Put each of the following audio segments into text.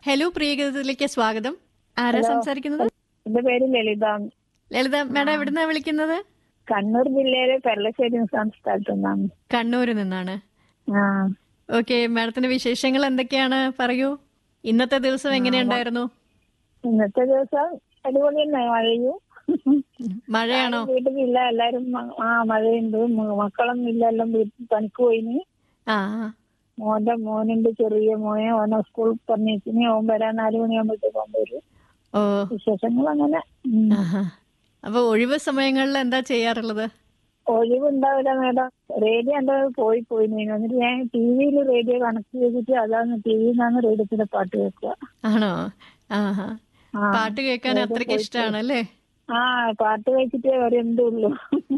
Hello പ്രിയഗീതത്തിലേക്ക് സ്വാഗതം ആരാ സംസാരിക്കുന്നത് എന്റെ പേര് ലളിത ലളിത മാഡം എവിടുന്നാ വിളിക്കുന്നത് കണ്ണൂർ ജില്ലയിലെ പെരളശ്ശേരി സ്ഥലത്തു നിന്നാണ് കണ്ണൂരിൽ നിന്നാണ് ആ ഓക്കെ മാഡത്തിന്റെ വിശേഷങ്ങൾ എന്തൊക്കെയാണ് പറയൂ ഇന്നത്തെ ദിവസം എങ്ങനെയുണ്ടായിരുന്നു ഇന്നത്തെ ദിവസം അടിപൊളി തന്നെ മഴയും മഴയാണോ വീട്ടിലില്ല എല്ലാരും മ- ആ മഴയുണ്ട് മ- മക്കളൊന്നും ഇല്ല എല്ലാം വീട്ടിൽ പണിക്ക് പോയിന് ആ മോന്റെ മോനുണ്ട് ചെറിയ മോനെ ഓനെ സ്കൂൾ പറഞ്ഞിന് ഓൻ വരാൻ നാല് മണിയാകുമ്പോഴത്തേക്ക് ഓൻ വരും ഓ വിശേഷങ്ങൾ അങ്ങനെ ഉം. ആഹാ. അപ്പൊ ഒഴിവ് സമയങ്ങളിൽ എന്താ ചെയ്യാറുള്ളത് ഒഴിവുണ്ടാവില്ല മേഡം റേഡിയോ എന്റെ പോയി പോയി എന്നിട്ട് ഞാൻ ടി വിയിൽ റേഡിയോ കണക്ട് ചെയ്തിട്ട് അതാണ് ടി വിയിൽ നിന്നാണ് റേഡിയോത്തിന്റെ പാട്ട് കേൾക്കുക ആണോ ആഹാ ആ. പാട്ട് കേൾക്കാൻ അത്രയ്ക്ക് ഇഷ്ടമാണല്ലേ ആ പാട്ട് കഴിച്ചിട്ടേ വരെന്തുള്ളൂ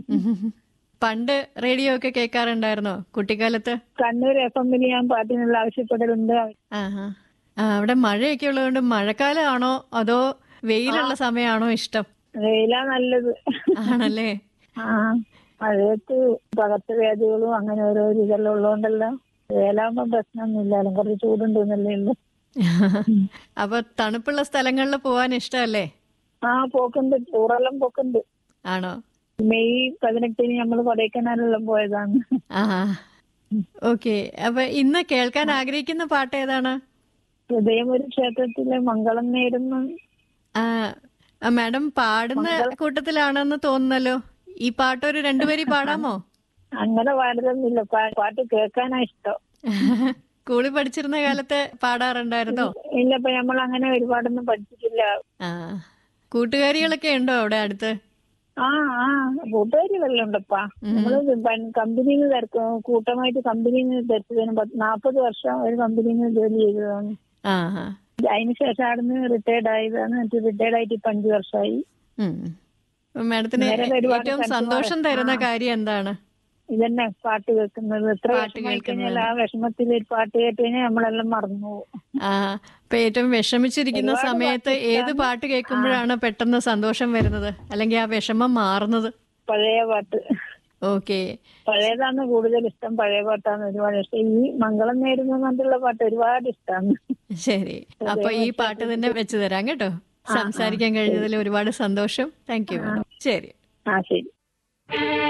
പണ്ട് റേഡിയോ ഒക്കെ കേൾക്കാറുണ്ടായിരുന്നോ കുട്ടിക്കാലത്ത് കണ്ണൂർ എഫ് എമ്മിൽ ഞാൻ പാട്ടിനുള്ള ആവശ്യപ്പെടലുണ്ട് ആഹാ. ആ, അവിടെ മഴയൊക്കെ ഉള്ളതുകൊണ്ട് മഴക്കാലമാണോ അതോ വെയിലുള്ള സമയമാണോ ഇഷ്ടം വെയിലാ നല്ലത് ആണല്ലേ ആ മഴയത്ത് പകർച്ചവ്യാധികളും അങ്ങനെ ഓരോ ഇതെല്ലാം ഉള്ളതുകൊണ്ടല്ലോ വേലാകുമ്പോ പ്രശ്നമൊന്നുമില്ലല്ലോ കുറച്ച് ചൂടുണ്ടെന്നല്ലേ ഉള്ളു അപ്പൊ തണുപ്പുള്ള സ്ഥലങ്ങളിൽ പോവാൻ ഇഷ്ടമല്ലേ ആ പോക്കുണ്ട് ടൂറെല്ലാം പോക്കുണ്ട് ആണോ മെയ് പതിനെട്ടിന് നമ്മൾ കൊടൈക്കനാലെല്ലാം പോയതാണ് ആ ഓക്കെ അപ്പൊ ഇന്ന് കേൾക്കാൻ ആഗ്രഹിക്കുന്ന പാട്ട് ഏതാണ് ഹൃദയമൊരു ക്ഷേത്രത്തിലെ മംഗളം നേരുന്നു ആ ആ, മാഡം പാടുന്ന കൂട്ടത്തിലാണെന്ന് തോന്നുന്നല്ലോ ഈ പാട്ട് ഒരു രണ്ടുപേരി പാടാമോ അങ്ങനെ പാടലൊന്നുമില്ല പാ- പാട്ട് കേൾക്കാനാ ഇഷ്ടം സ്കൂളിൽ പഠിച്ചിരുന്ന കാലത്ത് പാടാറുണ്ടായിരുന്നോ ഇല്ല ഇപ്പൊ നമ്മൾ അങ്ങനെ ഒരുപാടൊന്നും പഠിച്ചിട്ടില്ല ആ കൂട്ടുകാരികളൊക്കെ ഉണ്ടോ അവിടെ അടുത്ത് ആ ആ കൂട്ടുകാരി വല്ലതും ഉണ്ടപ്പാ നമ്മള് കമ്പനിയിൽ നിന്ന് തിരക്കും കൂട്ടമായിട്ട് കമ്പനിയിൽ നിന്ന് തിരച്ചതിന് നാപ്പത് വർഷം ഒരു കമ്പനിയിൽ നിന്ന് ജോലി ചെയ്തതാണ് ആ ആ. അതിന് ശേഷം അവിടുന്ന് റിട്ടയർഡ് ആയതാണ് എന്നിട്ട് റിട്ടയർഡ് ആയിട്ട് ഇപ്പൊ അഞ്ചു വർഷമായി ഉം. അപ്പൊ മാഡത്തിന് നേരെ ഒരുപാട് ഏറ്റവും സന്തോഷം തരുന്ന കാര്യം എന്താണ് ഇതന്നെ പാട്ട് കേൾക്കുന്നത് എത്ര പാട്ട് വിഷമായി കഴിഞ്ഞാൽ ആ വിഷമത്തിൽ ഒരു പാട്ട് കേട്ട് കഴിഞ്ഞാൽ നമ്മളെല്ലാം മറന്നു പോകും ആ ഇപ്പൊ ഏറ്റവും വിഷമിച്ചിരിക്കുന്ന സമയത്ത് ഏത് പാട്ട് കേൾക്കുമ്പോഴാണ് പെട്ടെന്ന് സന്തോഷം വരുന്നത് അല്ലെങ്കിൽ ആ വിഷമം മാറുന്നത് പഴയ പാട്ട് ഓക്കെ പഴയതാണ് കൂടുതൽ ഇഷ്ടം പഴയ പാട്ടാണ് ഒരുപാട് ഇഷ്ടം ഈ മംഗളം നേരുന്നു എന്നുള്ള പാട്ട് ഒരുപാട് ഇഷ്ടമാണ് ശരി അപ്പൊ ഈ പാട്ട് തന്നെ വെച്ച് തരാം കേട്ടോ സംസാരിക്കാൻ കഴിഞ്ഞതിൽ ഒരുപാട് സന്തോഷം താങ്ക് യു ശരി ആ ശരി